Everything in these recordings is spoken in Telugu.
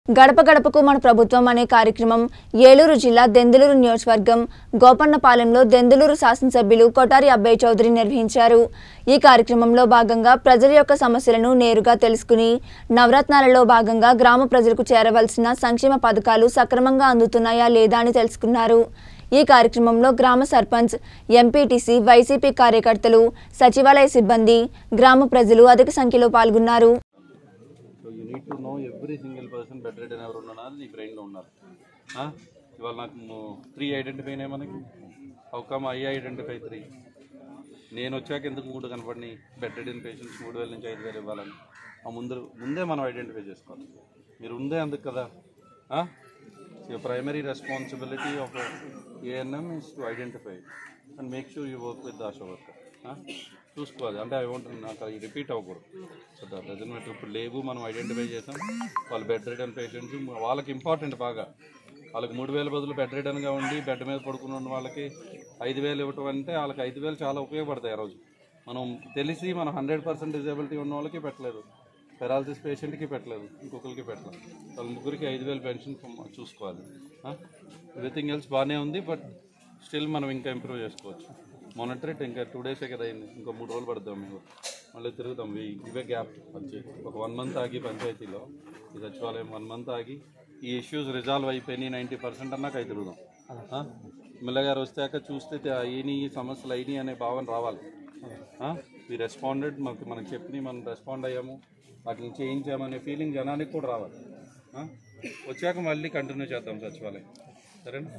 గడప గడపకు మన ప్రభుత్వం అనే కార్యక్రమం ఏలూరు జిల్లా దెందులూరు నియోజకవర్గం గోపన్నపాలెంలో దెందులూరు శాసనసభ్యులు కొటారి అబ్బయ్య చౌదరి నిర్వహించారు ఈ కార్యక్రమంలో భాగంగా ప్రజల యొక్క సమస్యలను నేరుగా తెలుసుకుని నవరత్నాలలో భాగంగా గ్రామ ప్రజలకు చేరవలసిన సంక్షేమ పథకాలు సక్రమంగా అందుతున్నాయా లేదా అని తెలుసుకున్నారు ఈ కార్యక్రమంలో గ్రామ సర్పంచ్ ఎంపీటీసీ వైసీపీ కార్యకర్తలు సచివాలయ సిబ్బంది గ్రామ ప్రజలు అధిక సంఖ్యలో పాల్గొన్నారు so you need to know every single person better rate ఎవరు ఉన్నారు నీ బ్రెయిన్లో ఉన్నారు ఆ? ఇవాళ నాకు త్రీ ఐడెంటిఫై అయినాయి మనకి అవుకమ్ ఐ ఐడెంటిఫై త్రీ నేను వచ్చాక ఎందుకు మూడు కనపడినాయి బెడ్ రిడెన్ పేషెంట్స్ మూడు వేల నుంచి ఐదు వేలు ఇవ్వాలని ఆ ముందు ముందే మనం ఐడెంటిఫై చేసుకోవాలి మీరు ఉందే అందుకు కదా primary responsibility of ANM is to identify and make sure you work with Asha worker చూసుకోవాలి అంటే ఐ వాంట్ నాకు అది రిపీట్ అవ్వకూడదు సో ప్రజెంట్ మెట్టు ఇప్పుడు లేవు మనం ఐడెంటిఫై చేసాం వాళ్ళు బెడ్ రిటర్న్ పేషెంట్స్ వాళ్ళకి ఇంపార్టెంట్ బాగా వాళ్ళకి మూడు వేల బదులు బెడ్ రిటర్న్గా ఉండి బెడ్ మీద పడుకుని ఉన్న వాళ్ళకి ఐదు వేలు ఇవ్వటం అంటే వాళ్ళకి ఐదు వేలు చాలా ఉపయోగపడతాయి ఆ రోజు మనం తెలిసి మనం హండ్రెడ్ పర్సెంట్ డిజబిలిటీ ఉన్న వాళ్ళకి పెట్టలేదు పెరాలసిస్ పేషెంట్కి పెట్టలేదు ఇంకొకరికి పెట్టలేదు వాళ్ళ ముగ్గురికి ఐదు వేలు పెన్షన్ చూసుకోవాలి ఎవ్రీథింగ్ ఎల్స్ బాగానే ఉంది బట్ స్టిల్ మనం ఇంకా ఇంప్రూవ్ చేసుకోవచ్చు మానిటరేట్ ఇంకా టూ డేసే కదా అయింది ఇంకో మూడు రోజులు పడతాం మేము మళ్ళీ తిరుగుతాం ఇవి- ఇవే గ్యాప్ వచ్చి ఒక వన్ మంత్ ఆగి పంచాయతీలో ఈ సచివాలయం వన్ మంత్ ఆగి ఈ ఇష్యూస్ రిజాల్వ్ అయిపోయినాయి నైంటీ పర్సెంట్ అన్నాక అయి తిరుగుదాం ఎమ్మెల్యే గారు వస్తాక చూస్తే అయినాయి ఈ సమస్యలు అయినాయి అనే భావన రావాలి ఈ రెస్పాండెడ్ మనకి మనకు చెప్పినాయి మనం రెస్పాండ్ అయ్యాము వాటిని చేయించామనే ఫీలింగ్ జనానికి కూడా రావాలి ఆ? వచ్చాక మళ్ళీ కంటిన్యూ చేద్దాం సచివాలయం సరేనా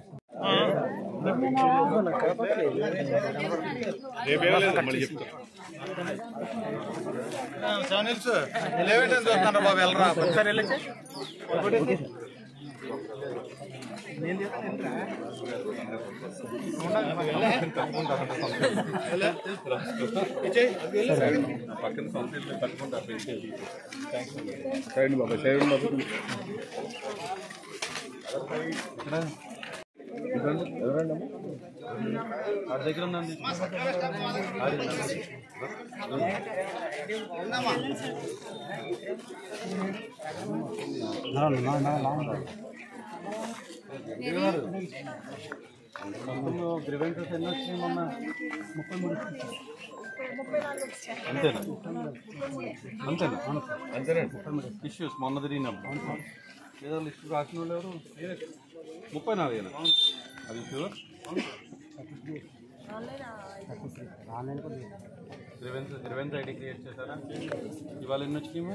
మళ్ళీ చెప్తాను సోనిల్స్ లేవేంటి చూస్తున్నారు బాబు వెళ్ళరా ఒకసారి వెళ్ళొచ్చి పక్కన సంస్థలు పట్టుకుంటా పెంచేది సైడ్ బాబు సైడ్ బాబు వాడి దగ్గర ఉందండి ఆడి ఉందండి. మొత్తం గ్రివెంటర్స్ ఎన్ని వచ్చినాయి మొన్న ముప్పై మూడు అంతేనా అంతేనా అంతేనా ఇష్యూస్ మొన్న తిరిగినాం ఏదో లిస్ట్ రాసిన వాళ్ళు ఎవరు ముప్పై నాలుగేనా అది pure grievance grievance ID create చేశారా ఇవాళ ఎన్ని వచ్చినాయి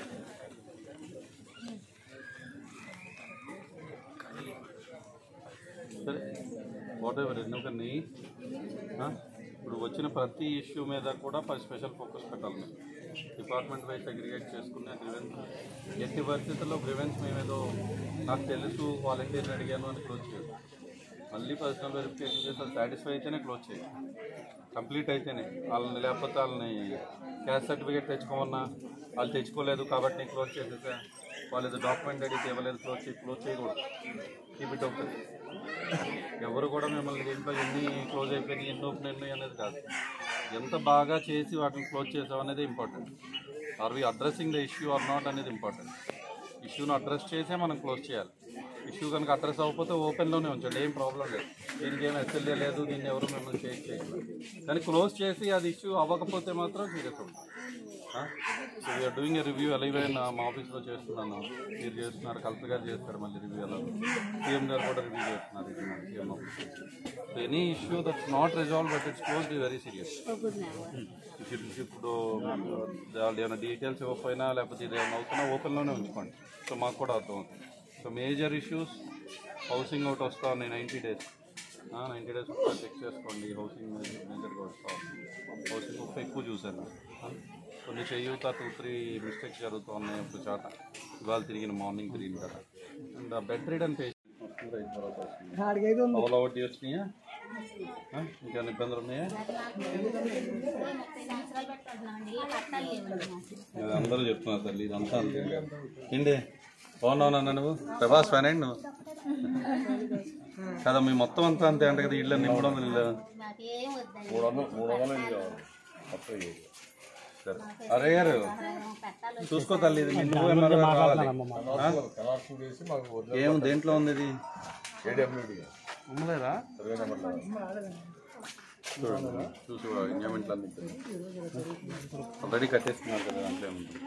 సరే వాట్ ఎవర్ ఎందుకని ఇప్పుడు వచ్చిన ప్రతి ఇష్యూ మీద కూడా ప- స్పెషల్ ఫోకస్ పెట్టాలి మేము డిపార్ట్మెంట్ వైజ్ అగ్రిగేట్ చేసుకునే గ్రివెన్స్ ఎట్టి పరిస్థితుల్లో గ్రివెన్స్ మేమేదో నాకు తెలుసు వాలంటీర్ని అడిగాను అని క్లోజ్ చేయదు మళ్ళీ పర్సనల్ వెరిఫికేషన్ చేసి సాటిస్ఫై అయితేనే క్లోజ్ చేయాలి కంప్లీట్ అయితేనే వాళ్ళని లేకపోతే వాళ్ళని క్యాస్ట్ సర్టిఫికేట్ తెచ్చుకోమన్నా వాళ్ళు తెచ్చుకోలేదు కాబట్టి నేను క్లోజ్ చేసేసా వాళ్ళు ఏదో డాక్యుమెంట్ అడిగితే ఇవ్వలేదు క్లోజ్ చేసి క్లోజ్ చేయకూడదు కీప్ ఇట్ ఓపెన్ ఎవరు కూడా మిమ్మల్ని దీంట్లో ఎన్ని క్లోజ్ అయిపోయినాయి ఎన్ని ఓపెన్ అయినాయి అనేది కాదు ఎంత బాగా చేసి వాటిని క్లోజ్ చేసాం అనేది important are we addressing the issue or not అనేది ఇంపార్టెంట్ ఇష్యూని అడ్రస్ చేసే మనం క్లోజ్ చేయాలి ఇష్యూ కనుక అడ్రస్ అవ్వకపోతే ఓపెన్లోనే ఉంచండి ఏం ప్రాబ్లం లేదు దీనికి ఏం ఎస్ఎల్ఏ లేదు దీన్ని ఎవరు మిమ్మల్ని చేసి చేయలేదు కానీ క్లోజ్ చేసి అది ఇష్యూ అవ్వకపోతే మాత్రం సీరియస్ ఉంటుంది so we are doing a review అలాగే మా ఆఫీస్లో చేస్తున్నాను మీరు చేస్తున్నారు కలెక్టర్ గారు చేస్తారు మళ్ళీ రివ్యూ ఎలా సీఎం గారు కూడా రివ్యూ చేస్తున్నారు CM office so any issue that's not resolve but it's close very serious ఇప్పుడు వాళ్ళు ఏమైనా డీటెయిల్స్ ఇవ్వకపోయినా లేకపోతే ఇది ఏమైనా అవుతున్నా ఓపెన్లోనే ఉంచుకోండి సో మాకు కూడా అర్థం అవుతుంది సో మేజర్ ఇష్యూస్ హౌసింగ్ ఒకటి వస్తా ఉన్నాయి నైంటీ డేస్ నైంటీ డేస్ ఒకసారి చెక్ చేసుకోండి హౌసింగ్ మేజర్గా వస్తా ఉంది హౌసింగ్ ఒక ఎక్కువ చూశాను ఆ, కొన్ని చేయూత టూ త్రీ మిస్టేక్స్ జరుగుతూ ఉన్నాయి ఒక చాట ఇవాళ తిరిగిన మార్నింగ్ తిరిగిన కదా అండ్ బెడ్ రీడ్ అని పేషెంట్ అవలా వడ్డీ వచ్చినాయా ఆ, ఇంకేమైనా ఇబ్బందులు ఉన్నాయా అది అందరూ చెప్తున్నారు తల్లి ఇదంతా అంతే ఏంటి బాగున్నావు నాన్న నువ్వు ప్రభాస్ ఫ్యాన్ అండి నువ్వు కదా మీ మొత్తం అంతా అంతే అంటే కదా ఇళ్ళని మూడు వందలు ఇల్లు మూడు వందలు మూడు వందలు ఇది కావాలి మొత్తం ఇది ఇస్తారు అరే గారు చూసుకో తల్లి ఇది మీరు నువ్వు MRO గారు రావాలి ఆ? ఏం దేంట్లో ఉంది ఇది అమ్మలేదా చూడండి చూసి ఎంజాయ్మెంట్లు అందించారు ఆల్రెడీ కట్టేస్తున్నారు కదా దాంట్లో ఏముంది